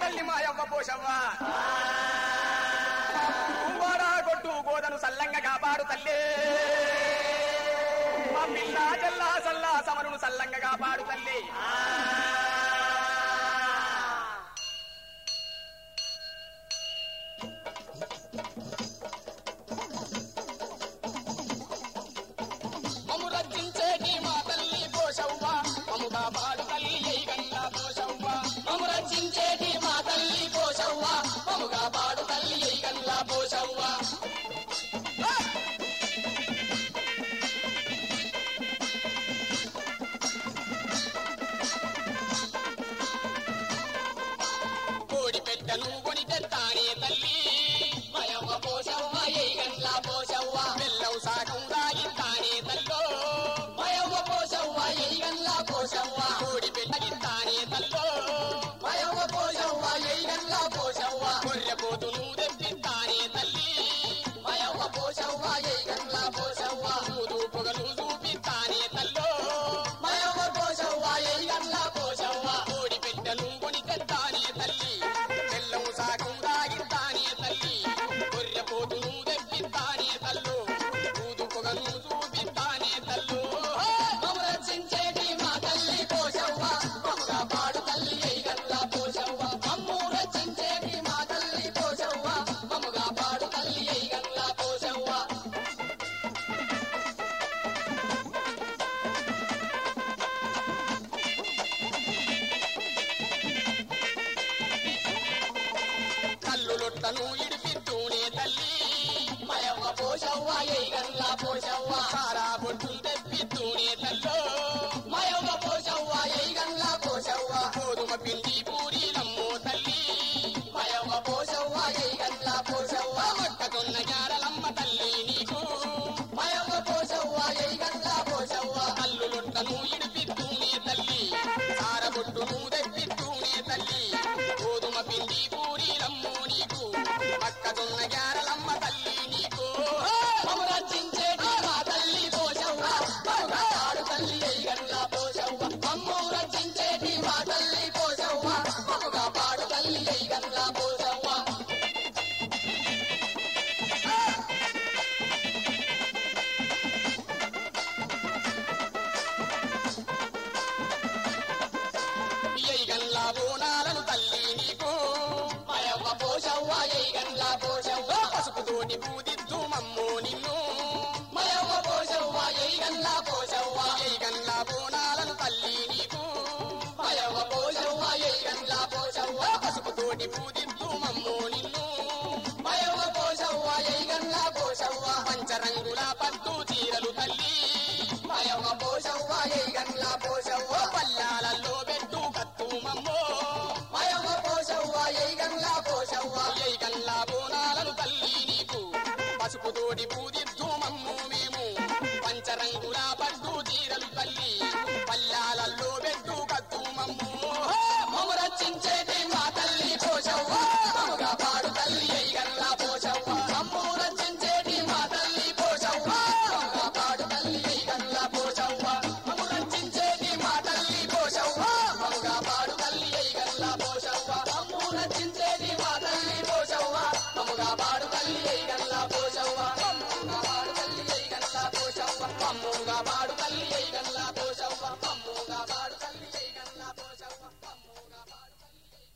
తల్లి మాయవ్వ పోషవ్వ వాడా కొట్టు గోదను సల్లంగా కాపాడు తల్లి మా పిల్ల జల్లా సల్లా సమరును సల్లంగా కాపాడు తల్లి మము రచించేటి మా తల్లి పోషవ్వ మముగా పాడు తల్లి గంగా పోషవ్వ మము రచించేటి మా తల్లి పోషవ్వ మముగా పాడు తల్లి గంగా పోషవ్వ కోడి పెట్టను కొని తెత్తానే తల్లి మయవ్వ పోషవ్వ ఏ గంగా పోషవ్వ బెల్లం సాగం దాగిస్తానే తల్లో మయవ్వ పోషవ్వ ఏ గంగా పోషవ్వ కోడి పెట్టగిస్తానే తల్లో మయవ్వ పోషవ్వ ఏ గంగా పోషవ్వ గొర్రె పోతును తెప్పిస్తానే తల్లి మయవ్వ పోషవ్వ ఏ గంగా పోషవ్వ మూదు పొగలు చూపిస్తానే తల్లో మయవ్వ పోషవ్వ ఏ గంగా పోషవ్వ కోడి పెట్టను కొని తెత్తానే తల్లి బెల్లం సాగం దాగిస్తానే తల్లి గొర్రె పోతును తెప్పిస్తానే తల్లు ఊదు పొగలు చూపిస్తానే తల్లు మమ్మ రచించేటి మా తల్లి పోషవ్వ మమ్మగా పాడు తల్లి గల్లా పోషవ్వ మమ్ము రచించేటి మా తల్లి పోషవ్వ మమ్మగా పాడు తల్లి గల్లా పోషవ్వ కల్లులొట్టను ఇడిపిస్తూనే తల్లి మయవ్వ పోషవ్వ గల్లా పోషవ్వ సారా బొట్టు తెప్పిస్తూనే తల్లో మయవ్వ పోషవ్వ గల్లా పోషవ్వ గోధుమ పిండి పూరీలమ్మో తల్లి మయవ్వ పోషవ్వ గల్లా పోషవ్వ ఒక్కకున్న గారలమ్మ తల్లి నీకు మయవ్వ పోషవ్వ గల్లా పోషవ్వ కల్లులొట్టను ఇడిపిస్తూనే తల్లి సార బొట్టును తెప్పిస్తూనే తల్లి గోధుమ పిండి పూరీలమ్మో నీకు పక్కదున్న గారలమ్మ తల్లి నీకు మమ్మ రచించేటి మా తల్లి పోషవ్వ మమ్మ పాడు తల్లి గల్లా పోషవ్వ మమ్ము రచించేటి మా తల్లి పోషవ్వ మమ్మగా పాడు తల్లి గల్లా పోషవ్వ గల్లా బోనాలను తల్లి నీకు మయవ్వ పోషవ్వ గల్లా పోషవ్వ పసుపుతోటి పూదిద్దు మమ్మో నిన్ను మయవ్వ పోషవ్వ గల్లా పోషవ్వ గల్లా బోనాలను తల్లి నీకు మయవ్వ పోషవ్వ గల్లా పోషవ్వ పసుపుతోటి పూదిద్దు మమ్మో నిన్ను మయవ్వ పోషవ్వ గల్లా పోషవ్వ పంచరంగుల పట్టు చీరలు తల్లి మయవ్వ పోషవ్వ గల్లా పోషవ్వ పల్లాలలో పెట్టు కత్తు మమ్మో మయవ్వ పోషవ్వ గల్లా పోషవ్వ గల్లా బోనాలను తల్లి నీకు పసుపుతోటి పూదిద్దు మమ్ము మేము పంచరంగుల పట్టు చీరలు తల్లి పల్లాలలో పెట్టు కత్తు మమ్ము మమ్మ రచించేటి మా తల్లి పోషవ్వ మమ్మగా పాడు తల్లి గల్లా పోషవ్వ మమ్ము రచించేటి మా తల్లి పోషవ్వ మమ్మగా పాడు తల్లి గల్లా పోషవ్వ మమ్ము రచించేటి మా తల్లి పోషవ్వ మమ్మగా పాడు తల్లి గల్లా పోషవ్వ మమ్ము రచించేటి మా తల్లి పోషవ్వ మమ్మగా పాడు తల్లి గల్లా పోషవ్వ మమ్ముగా పాడు తల్లి గల్లా పోషవ్వ మమ్ముగా పాడు